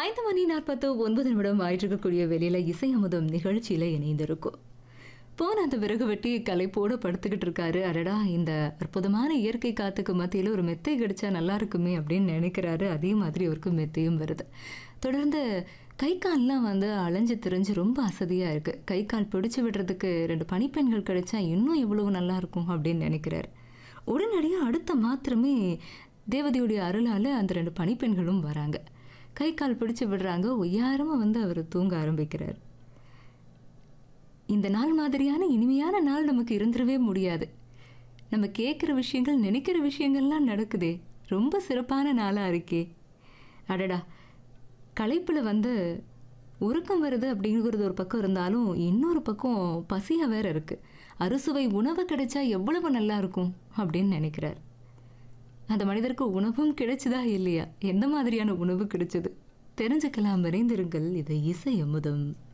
ஐந்து மணி நாற்பத்து ஒன்பது நிமிடம் ஆயிட்டிருக்கக்கூடிய வெளியில இசை அமுதம் நிகழ்ச்சியில இணைந்திருக்கும் போன அந்த விறகு வெட்டி கலைப்போட படுத்துக்கிட்டு இருக்காரு அடடா இந்த அற்புதமான இயற்கை காத்துக்கு மத்தியில் ஒரு மெத்தை கிடைச்சா நல்லா இருக்குமே அப்படின்னு நினைக்கிறாரு அதே மாதிரி அவருக்கு மெத்தையும் வருது தொடர்ந்து கை கால்லாம் வந்து அலைஞ்சு திரிஞ்சு ரொம்ப அசதியாக இருக்குது கை கால் பிடிச்சு விடுறதுக்கு ரெண்டு பனிப்பெண்கள் கிடைச்சா இன்னும் எவ்வளவு நல்லா இருக்கும் அப்படின்னு நினைக்கிறாரு உடனடியாக அடுத்த மாத்திரமே தேவதையுடைய அருளால் அந்த ரெண்டு பனிப்பெண்களும் வராங்க கை கால் பிடிச்சு விடுறாங்க ஒய்யாரமாக வந்து அவர் தூங்க ஆரம்பிக்கிறார் இந்த நாள் மாதிரியான இனிமையான நாள் நமக்கு இருந்துடவே முடியாது நம்ம கேட்குற விஷயங்கள் நினைக்கிற விஷயங்கள்லாம் நடக்குதே ரொம்ப சிறப்பான நாளாக இருக்கே அடடா களைப்பில் வந்து உறக்கம் வருது அப்படிங்கிறது ஒரு பக்கம் இருந்தாலும் இன்னொரு பக்கம் பசியாக வேற இருக்கு அறுசுவை உணவு கிடைச்சா எவ்வளவு நல்லா இருக்கும் அப்படின்னு நினைக்கிறார் அந்த மனிதருக்கு உணவும் கிடைச்சதா இல்லையா எந்த மாதிரியான உணவு கிடைச்சது தெரிஞ்சுக்கலாம் விரைந்திருங்கள் இது இசை அமுதம்